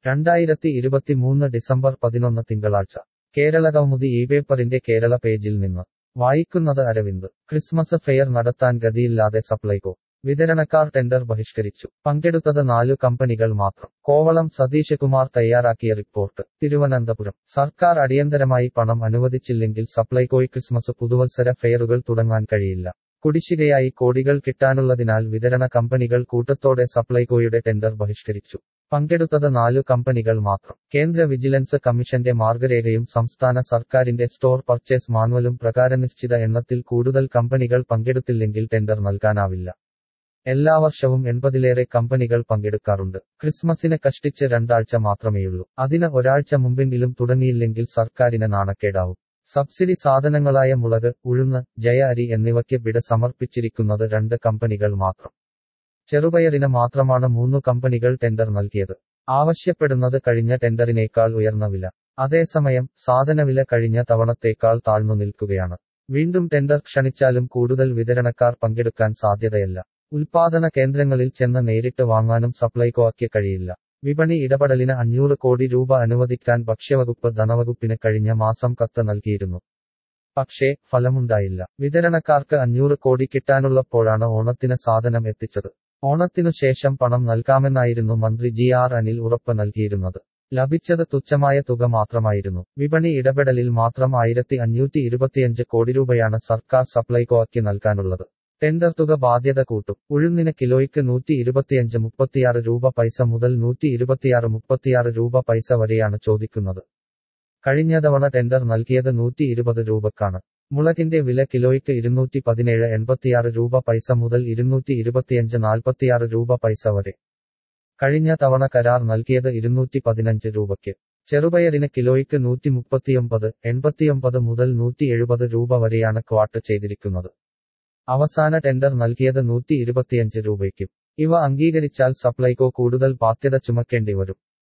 രണ്ടായിരത്തി ഇരുപത്തിമൂന്ന് ഡിസംബർ പതിനൊന്ന് തിങ്കളാഴ്ച കേരളകൗമുദി ഈ പേപ്പറിന്റെ കേരള പേജിൽ നിന്ന് വായിക്കുന്നത് അരവിന്ദ് ക്രിസ്മസ് ഫെയർ നടത്താൻ ഗതിയില്ലാതെ സപ്ലൈകോ വിതരണക്കാർ ടെൻഡർ ബഹിഷ്കരിച്ചു പങ്കെടുത്തത് നാലു കമ്പനികൾ മാത്രം കോവളം സതീഷ് കുമാർ തയ്യാറാക്കിയ റിപ്പോർട്ട് തിരുവനന്തപുരം സർക്കാർ അടിയന്തരമായി പണം അനുവദിച്ചില്ലെങ്കിൽ സപ്ലൈകോയ് ക്രിസ്മസ് പുതുവത്സര ഫെയറുകൾ തുടങ്ങാൻ കഴിയില്ല കുടിശ്ശികയായി കോടികൾ കിട്ടാനുള്ളതിനാൽ വിതരണ കമ്പനികൾ കൂട്ടത്തോടെ സപ്ലൈകോയുടെ ടെൻഡർ ബഹിഷ്കരിച്ചു പങ്കെടുത്തത് നാലു കമ്പനികൾ മാത്രം കേന്ദ്ര വിജിലൻസ് കമ്മീഷന്റെ മാർഗരേഖയും സംസ്ഥാന സർക്കാരിന്റെ സ്റ്റോർ പർച്ചേസ് മാനുവലും പ്രകാരം നിശ്ചിത എണ്ണത്തിൽ കൂടുതൽ കമ്പനികൾ പങ്കെടുത്തില്ലെങ്കിൽ ടെൻഡർ നൽകാനാവില്ല എല്ലാ വർഷവും എൺപതിലേറെ കമ്പനികൾ പങ്കെടുക്കാറുണ്ട് ക്രിസ്മസിന് കഷ്ടിച്ച് രണ്ടാഴ്ച മാത്രമേയുള്ളൂ അതിന് ഒരാഴ്ച മുമ്പെങ്കിലും തുടങ്ങിയില്ലെങ്കിൽ സർക്കാരിന് നാണക്കേടാവും സബ്സിഡി സാധനങ്ങളായ മുളക് ഉഴുന്ന് ജയ അരി എന്നിവയ്ക്ക് ബിഡ് സമർപ്പിച്ചിരിക്കുന്നത് രണ്ട് കമ്പനികൾ മാത്രം ചെറുപയറിന് മാത്രമാണ് മൂന്നു കമ്പനികൾ ടെൻഡർ നൽകിയത് ആവശ്യപ്പെടുന്നത് കഴിഞ്ഞ ടെൻഡറിനേക്കാൾ ഉയർന്ന വില അതേസമയം സാധനവില കഴിഞ്ഞ തവണത്തേക്കാൾ താഴ്ന്നു നിൽക്കുകയാണ് വീണ്ടും ടെൻഡർ ക്ഷണിച്ചാലും കൂടുതൽ വിതരണക്കാർ പങ്കെടുക്കാൻ സാധ്യതയല്ല ഉൽപാദന കേന്ദ്രങ്ങളിൽ ചെന്ന് നേരിട്ട് വാങ്ങാനും സപ്ലൈകോയ്ക്ക് കഴിയില്ല വിപണി ഇടപെടലിന് അഞ്ഞൂറ് കോടി രൂപ അനുവദിക്കാൻ ഭക്ഷ്യവകുപ്പ് ധനവകുപ്പിന് കഴിഞ്ഞ മാസം കത്ത് നൽകിയിരുന്നു പക്ഷേ ഫലമുണ്ടായില്ല വിതരണക്കാർക്ക് അഞ്ഞൂറ് കോടി കിട്ടാനുള്ളപ്പോഴാണ് ഓണത്തിന് സാധനം എത്തിച്ചത് ഓണത്തിനു ശേഷം പണം നൽകാമെന്നായിരുന്നു മന്ത്രി ജി ആർ അനിൽ ഉറപ്പ് നൽകിയിരുന്നത് ലഭിച്ചത് തുച്ഛമായ തുക മാത്രമായിരുന്നു വിപണി ഇടപെടലിൽ മാത്രം ആയിരത്തി അഞ്ഞൂറ്റി ഇരുപത്തിയഞ്ച് കോടി രൂപയാണ് സർക്കാർ സപ്ലൈകോയ്ക്ക് നൽകാനുള്ളത് ടെൻഡർ തുക ബാധ്യത കൂട്ടും ഉഴുന്നിന് കിലോയ്ക്ക് നൂറ്റി ഇരുപത്തിയഞ്ച് മുപ്പത്തിയാറ് രൂപ പൈസ മുതൽ നൂറ്റി ഇരുപത്തിയാറ് മുപ്പത്തിയാറ് രൂപ പൈസ വരെയാണ് ചോദിക്കുന്നത് കഴിഞ്ഞ തവണ ടെൻഡർ നൽകിയത് നൂറ്റി ഇരുപത് രൂപക്കാണ് മുളകിന്റെ വില കിലോയ്ക്ക് ഇരുന്നൂറ്റി പതിനേഴ് എൺപത്തിയാറ് രൂപ പൈസ മുതൽ ഇരുന്നൂറ്റി ഇരുപത്തിയഞ്ച് നാൽപ്പത്തിയാറ് രൂപ പൈസ വരെ കഴിഞ്ഞ തവണ കരാർ നൽകിയത് ഇരുന്നൂറ്റി പതിനഞ്ച് രൂപയ്ക്ക് ചെറുപയറിന് കിലോയ്ക്ക് നൂറ്റി മുപ്പത്തിയൊമ്പത് എൺപത്തിയൊമ്പത് മുതൽ നൂറ്റി എഴുപത് രൂപ വരെയാണ് ക്വാട്ട് ചെയ്തിരിക്കുന്നത് അവസാന ടെൻഡർ നൽകിയത് നൂറ്റി ഇരുപത്തിയഞ്ച് രൂപയ്ക്കും ഇവ അംഗീകരിച്ചാൽ സപ്ലൈകോ കൂടുതൽ ബാധ്യത ചുമക്കേണ്ടി വരും